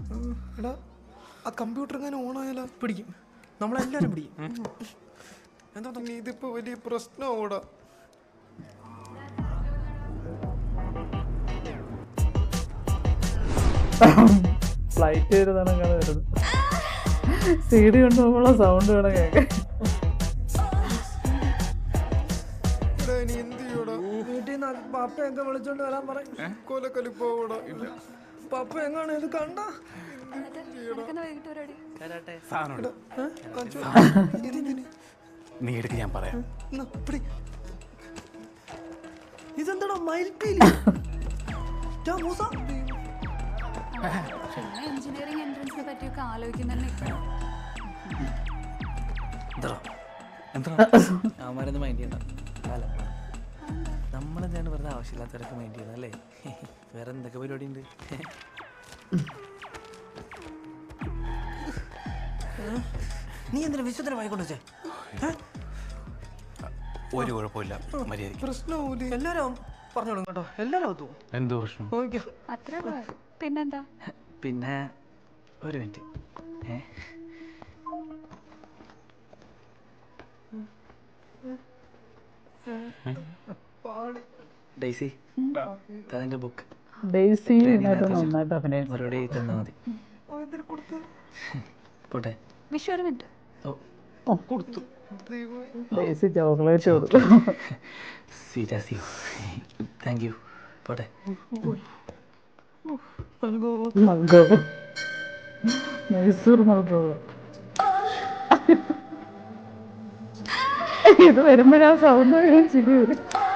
എടാ ആ കമ്പ്യൂട്ടർ എങ്ങനെ ഓണായാലോ പിടിക്കും നമ്മളെല്ലാരും പിടിക്കും എന്താ നീ ഇതിപ്പോ വലിയ പ്രശ്നമാവൂടാ ഫ്ലൈറ്റ് വരുന്നതാണ് അങ്ങനെ വരുന്നത് സി ഡി കൊണ്ടുപോകുമ്പോൾ സൗണ്ട് വേണം കേൾക്കാൻ എടാ ഇനി എന്ത് ചെയ്യൂടാ വീട്ടിൽ നിന്ന് പപ്പയൊക്കെ വിളിച്ചോണ്ട് വരാൻ പറയും കൊലക്കലിപ്പോടാ പപ്പ എങ്ങാണ് ഇത് കണ്ട ഇതെന്തിന് നീ എടുക്ക് ഞാൻ പറയാം എന്നാ, പിടി. ഇതെന്താടാ മയിൽപ്പീലി ടാ, മൂസ. എഞ്ചിനീയറിംഗ് എൻട്രൻസിനെ പറ്റിയൊക്കെ ആലോചിക്കുന്ന അവന്മാരൊന്നും മൈൻഡ് ചെയ്യണ്ട അല്ല നമ്മളെന്താണ് വെറുതെ ആവശ്യമില്ലാത്തവരൊക്കെ മൈൻഡ് ചെയ്യുന്നത് അല്ലേ വേറെ എന്തൊക്കെ പരിപാടി ഉണ്ട് നീ എന്തിനാ വിശ്വത്തിന് വായിക്കൊണ്ട് വെച്ചേ ഒരു കുഴപ്പമില്ല മര്യാദ പ്രശ്നമാവൂലേ എല്ലാരും പറഞ്ഞോളും കേട്ടോ എല്ലാരും ഒത്തും എന്തോ പ്രശ്നം നോക്കിയോ അത്ര പിന്നെന്താ പിന്നെ ഒരു മിനിറ്റ് ഏ ഡൈസി അതിന്റെ ബുക്ക് ഡെയ്സി ഇതിനകത്ത് നന്നായിട്ട് അഭിനയിച്ചു മറുപടി തന്നാ മതി പോട്ടെ വിഷു ഒരു മിനിറ്റ് ഡെയ്സി ചോക്ലേറ്റ് കൊടുക്കും sweet as you thank you പോട്ടെ മൽഗോ മൈസൂർ മൽഗോ ഇത് വരുമ്പോഴാ സൗണ്ട് ചിരി വരും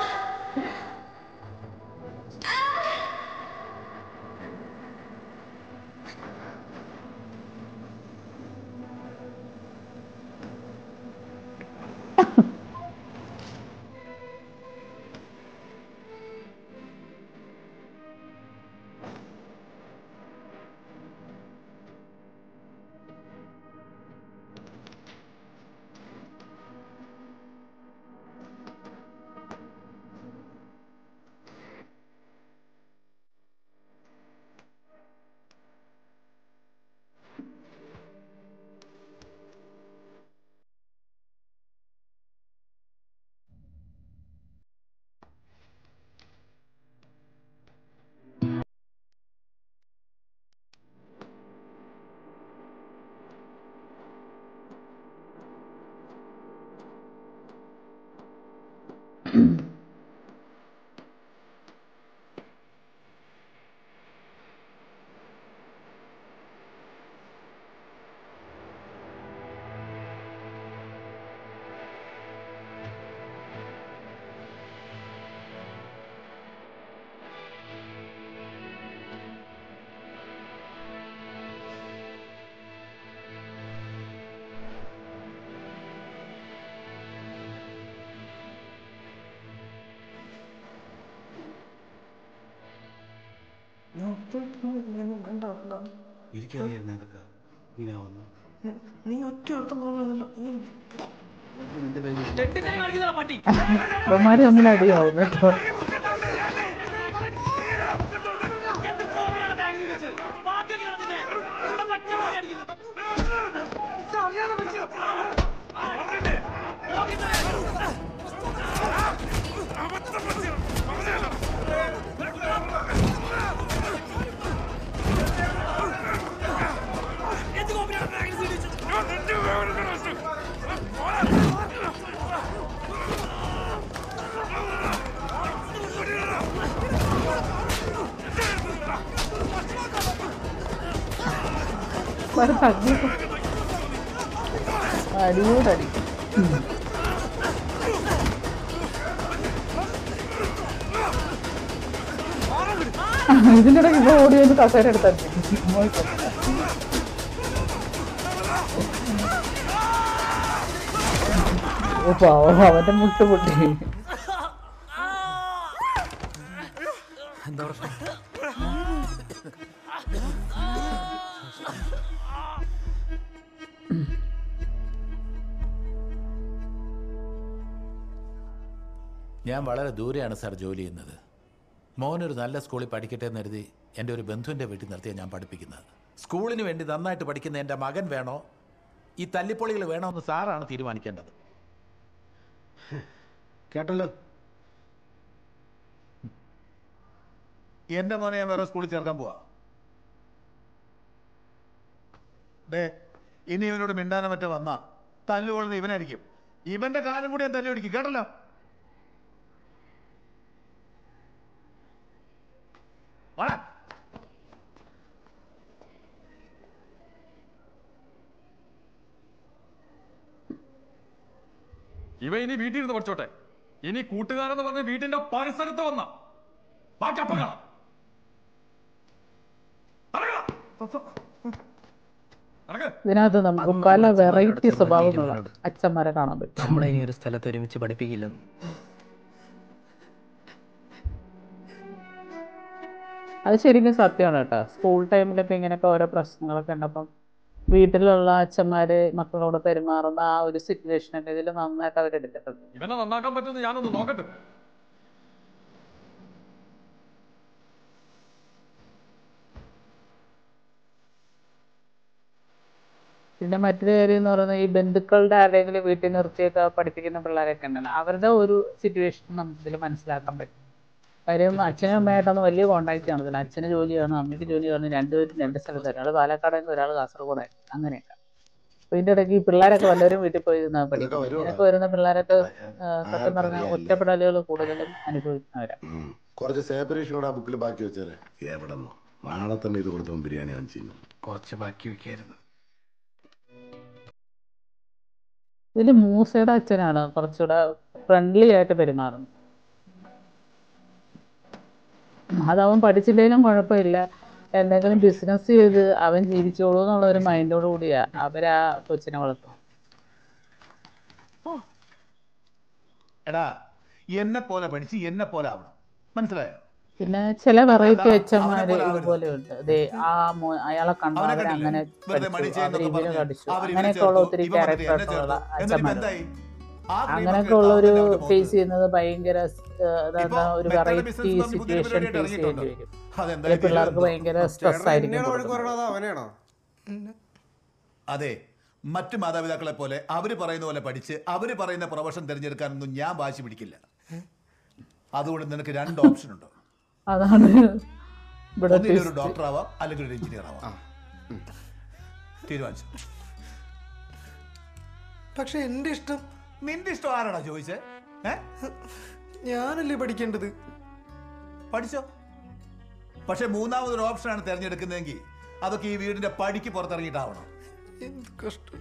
എനിക്കറിയായിരുന്നു ഇതൊക്കെ ഇങ്ങനെയാവുന്നു നീ ഒറ്റ ഒരുത്തം തോന്നുന്നല്ലോ ഇവന്മാര് തമ്മിൽ അടിയാവും കേട്ടോ ഇവന്മാര് തല്ലി അടിയോടടി ഇതിന്റെ ഇടയ്ക്ക് ഇപ്പൊ ഓടി വന്ന് കസേര എടുത്തടി ഓ പാവം അവന്റെ മുട്ട് പൊട്ടി എന്താ പ്രശ്നം ഞാൻ വളരെ ദൂരെയാണ് സാർ ജോലി ചെയ്യുന്നത് മോനൊരു നല്ല സ്കൂളിൽ പഠിക്കട്ടെ എന്ന് കരുതി എൻ്റെ ഒരു ബന്ധുവിൻ്റെ വീട്ടിൽ നിർത്തിയാണ് ഞാൻ പഠിപ്പിക്കുന്നത് സ്കൂളിന് വേണ്ടി നന്നായിട്ട് പഠിക്കുന്ന എൻ്റെ മകൻ വേണോ ഈ തല്ലിപ്പൊളികൾ വേണോ എന്ന് സാറാണ് തീരുമാനിക്കേണ്ടത് കേട്ടല്ലോ എൻ്റെ മോനെ ഞാൻ വേറെ സ്കൂളിൽ ചേർക്കാൻ പോവാ ഡേ ഇനി ഇവനോട് മിണ്ടാനോ മറ്റോ വന്നാ തല്ലുകൊള്ളുന്ന ഇവനായിരിക്കും ഇവന്റെ കാലം കൂടി ഞാൻ തല്ലി പിടിക്കും കേട്ടല്ലോ വാടാ. ഇവ ഇനി വീട്ടിൽ ഇരുന്ന് പഠിച്ചോട്ടെ ഇനി കൂട്ടുകാരെന്ന് പറഞ്ഞ വീട്ടിന്റെ പരിസരത്ത് വന്ന ബാക്കി അപ്പം കാണാം നടക്കടാ. നടക്ക്. ഇതിനകത്ത് നമുക്ക് പല വെറൈറ്റി സ്വഭാവങ്ങളുള്ള അച്ഛന്മാരെ കാണാൻ പറ്റും നമ്മളെ ഇനി ഒരു സ്ഥലത്ത് ഒരുമിച്ച് പഠിപ്പിക്കില്ലെന്ന് അത് ശരിക്കും സത്യമാണ് കേട്ടോ സ്കൂൾ ടൈമിലൊക്കെ ഇങ്ങനെയൊക്കെ ഓരോ പ്രശ്നങ്ങളൊക്കെ ഉണ്ടപ്പം വീട്ടിലുള്ള അച്ഛന്മാര് മക്കളോട് പെരുമാറുന്ന ആ ഒരു സിറ്റുവേഷനൊക്കെ ഇതിൽ നന്നായിട്ട് അവരെടുത്തിട്ടുണ്ട് ഇവനെ നന്നാക്കാൻ പറ്റുമെന്ന് ഞാനൊന്ന് നോക്കട്ടെ പിന്നെ മറ്റൊരു കാര്യം എന്ന് പറയുന്നത് ഈ ബന്ധുക്കളുടെ ആരെങ്കിലും വീട്ടിൽ നിർത്തിയൊക്കെ പഠിപ്പിക്കുന്ന പിള്ളേരൊക്കെ ഉണ്ടല്ലോ അവരുടെ ഒരു സിറ്റുവേഷൻ നമുക്ക് ഇതിൽ മനസ്സിലാക്കാൻ പറ്റും കാര്യം അച്ഛനും അമ്മയായിട്ടൊന്നും വലിയ കോണ്ടാക്ട് കാണത്തില്ല അച്ഛന് ജോലി ചെയ്യണം അമ്മയ്ക്ക് ജോലി ചെയ്യണം രണ്ടുപേരും രണ്ട് സ്ഥലത്ത് ഒരാൾ പാലക്കാടായിരുന്നു ഒരാൾ കാസർഗോഡായിരുന്നു അങ്ങനെയൊക്കെ അപ്പൊ ഇതിന്റെ ഇടയ്ക്ക് ഈ പിള്ളേരൊക്കെ വല്ലവരും വീട്ടിൽ പോയി ഇരുന്ന് പഠിക്കും ഇതിനൊക്കെ വരുന്ന പിള്ളേരൊക്കെ ആ, സത്യം പറഞ്ഞാൽ ഒറ്റപ്പെടലുകൾ കൂടുതലും അനുഭവിക്കുന്നവരാണ് കുറച്ച് സെപ്പറേഷൻ കൂടെ ആ ബുക്കിൽ ബാക്കി വെച്ചേരെ എവിടെ നിന്നോ നാളെ തന്നെ ഇത് കൊടുത്തവൻ ബിരിയാണി വാങ്ങിച്ചു കുറച്ച് ബാക്കി വെക്കായിരുന്നു ഇതിൽ മൂസയുടെ അച്ഛനാണ് കുറച്ചുകൂടെ ഫ്രണ്ട്ലി ആയിട്ട് പെരുമാറുന്നത് അതവൻ പഠിച്ചില്ലെങ്കിലും കുഴപ്പമില്ല എന്തെങ്കിലും ബിസിനസ് ചെയ്ത് അവൻ ജീവിച്ചോളൂ എന്നുള്ള ഒരു മൈൻഡോട് കൂടിയാ അവരാ കൊച്ചിനെ വളർത്തും എടാ എന്നെ പോലെ പഠിച്ച് എന്നെ പോലെ ആവണം മനസ്സിലായോ പിന്നെ ചില വെറൈറ്റി അവനെ അച്ഛന്മാര് പോലെ ആവരുത്. ഇതുപോലെ ഉണ്ട് ദേ ആ മോ- അയാളെ കണ്ടു അവനെ അവരെ കണ്ടില്ലേ? അങ്ങനെ വെറുതെ മടി പഠിച്ചു ചെയ്യുന്നൊക്കെ അവർ ഇവരെ പറഞ്ഞ് കടിച്ചു അവര് ഇവരെ അങ്ങനെയൊക്കെയുള്ള ചേർത്തു, ഒത്തിരി ഇവൻ വന്നിട്ട് എന്നെ ക്യാരക്ടേഴ്സുള്ള ചേർത്തു. എന്നിട്ട് ഇപ്പൊ അച്ഛന്മാരുണ്ട് എന്തായി? ആ cream ഒക്കെ അങ്ങനെയൊക്കെയുള്ള ഒരു ഇട്ടാ അവന്റെ ഫേസ് മുഖത്ത്. ചെയ്യുന്നത് ഭയങ്കര സ്- ഏഹ് അതെന്താ ഇപ്പൊ ഒരു മെത്തയുടെ വെറൈറ്റി business പറഞ്ഞ് പുതിയ സിറ്റുവേഷൻ പരിപാടിയായിട്ട് ഫേസ് ചെയ്യേണ്ടി ഇറങ്ങിയിട്ടുണ്ട്. വരും അതെന്തായി ചില പിള്ളേർക്ക് തീരുമാനം? ഭയങ്കര സ്ട്രെസ് ചേട്ടൻ ആയിരിക്കും എന്നെയാണോ വഴക്ക് കൊടുക്കുന്നത്. പറയണത് അവനെയാണോ അതെ മറ്റു മാതാപിതാക്കളെ പോലെ അവര് പറയുന്ന പോലെ പഠിച്ച് അവര് പറയുന്ന പ്രൊഫഷൻ തിരഞ്ഞെടുക്കാനൊന്നും ഞാൻ വാശി പിടിക്കില്ല അതുകൊണ്ട് നിനക്ക് രണ്ട് ഓപ്ഷൻ ഉണ്ട് അതാണ് ഇവിടെ ഒന്നിൽ ഒരു twist. ഡോക്ടർ ആവാം അല്ലെങ്കിൽ ഒരു എഞ്ചിനീയർ ആവാം തീരുമാനിച്ചു പക്ഷെ എന്റെ ഇഷ്ടം നിന്റെ ഇഷ്ടം ആരാടാ ചോദിച്ചേ ഏ ഞാനല്ലേ പഠിക്കേണ്ടത് പഠിച്ചോ പക്ഷെ മൂന്നാമതൊരു ഓപ്ഷനാണ് തിരഞ്ഞെടുക്കുന്നതെങ്കിൽ അതൊക്കെ ഈ വീടിന്റെ പടിക്ക് പുറത്തിറങ്ങിയിട്ടാവണം എന്ത് കഷ്ടം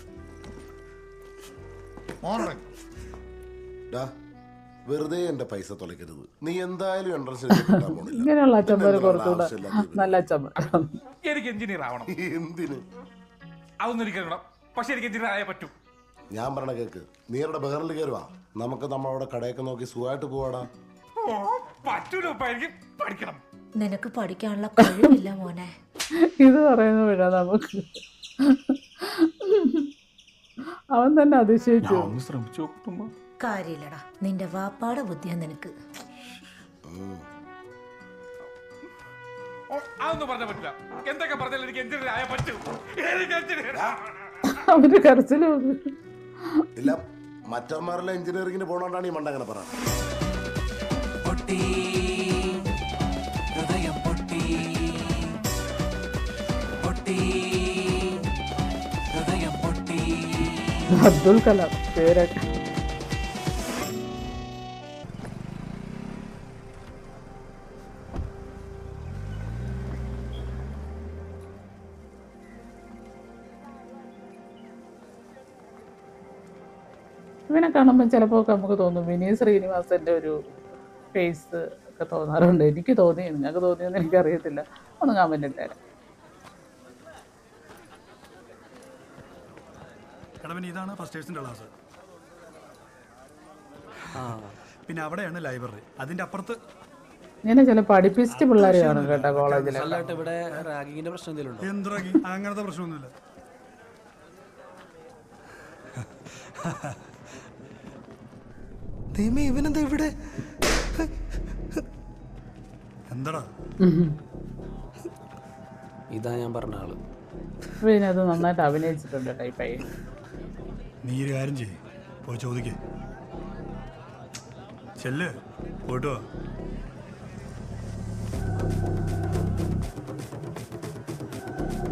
മോനിറങ്ങി ഡാ വെറുതെ എന്റെ പൈസ തുളയ്ക്കരുത് നീ എന്തായാലും എൻട്രൻസ് കിട്ടാൻ പോണില്ല ഇങ്ങനെയുള്ള അച്ഛന്മാര് പിന്നെ കുറച്ചുകൂടെ ആവശ്യമില്ലാത്ത നല്ല അച്ഛന്മാർ എനിക്ക് എഞ്ചിനീയർ ആവണം എന്തിന് അതൊന്നും എനിക്ക് അറിയണം പക്ഷെ എനിക്ക് എഞ്ചിനീയർ ആയേ പറ്റൂ ഞാൻ പറഞ്ഞ കേക്ക് നീ ഇവിടെ ബഹറിൽ കയറുവാ നമുക്ക് നമ്മളവിടെ കടയൊക്കെ നോക്കി സുഖമായിട്ട് പോവാടാ ഓ പറ്റൂല ഉപ്പ, എനിക്ക് പഠിക്കണം നിനക്ക് പഠിക്കാനുള്ള കഴിവില്ല മോനെ ഇത് പറയുമ്പോഴാ നമുക്ക് അവൻ തന്നെ അതിശയിച്ചു ഒന്ന് ശ്രമിച്ചു നോക്കുമ്പോ കാര്യമില്ലടാ നിന്റെ വാപ്പാടെ ബുദ്ധിയാ നിനക്ക് ഓ, അതൊന്നും പറഞ്ഞാൽ പറ്റില്ല എന്തൊക്കെ പറഞ്ഞാലും എനിക്ക് എഞ്ചിനീയർ ആയേ പറ്റൂ എനിക്ക് എഞ്ചിനീയർ അവന്റെ കരച്ചില് വന്നു. ഇല്ല മറ്റന്മാരെല്ലാം എഞ്ചിനീയറിംഗിന് പോണോണ്ടാണ് ഈ മണ്ട അങ്ങനെ പറ അബ്ദുൽ കലാം പേരൊക്കെ ഇവനെ കാണുമ്പോൾ ചിലപ്പോൾ നമുക്ക് തോന്നും വിനീത് ശ്രീനിവാസന്റെ ഒരു ഫേസ് ഒക്കെ തോന്നാറുണ്ട് എനിക്ക് തോന്നി നിങ്ങൾക്ക് തോന്നിയെന്ന് എനിക്കറിയത്തില്ല ഒന്ന് കമന്റ് ഇട്ടേരാം എടാ പിന്നെ ഇതാണ് ഫസ്റ്റേഴ്സിന്റെ ക്ലാസ് ആ പിന്നെ അവിടെയാണ് ലൈബ്രറി അതിന്റെ അപ്പുറത്ത് ഇങ്ങനെ ചില പഠിപ്പിസ്റ്റ് പിള്ളേർ കാണും കേട്ടോ കോളേജിൽ അല്ലാട്ട് ഇവിടെ റാഗിങ്ങിന്റെ പ്രശ്നം എന്തെങ്കിലും ഉണ്ടോ എന്തിറങ്ങി അങ്ങനത്തെ പ്രശ്നമൊന്നുമില്ല ദൈവമേ ഇവനെന്താ ഇവിടെ എന്താടാ ഇതാ ഞാൻ പറഞ്ഞ ആള് പിന്നെ അത് നന്നായിട്ട് അഭിനയിച്ചിട്ടുണ്ട് ടൈപ്പായി നീ ഒരു കാര്യം ചെയ്യ് പോയി ചോദിക്കേ ചെല്ല് പോയിട്ട് വാ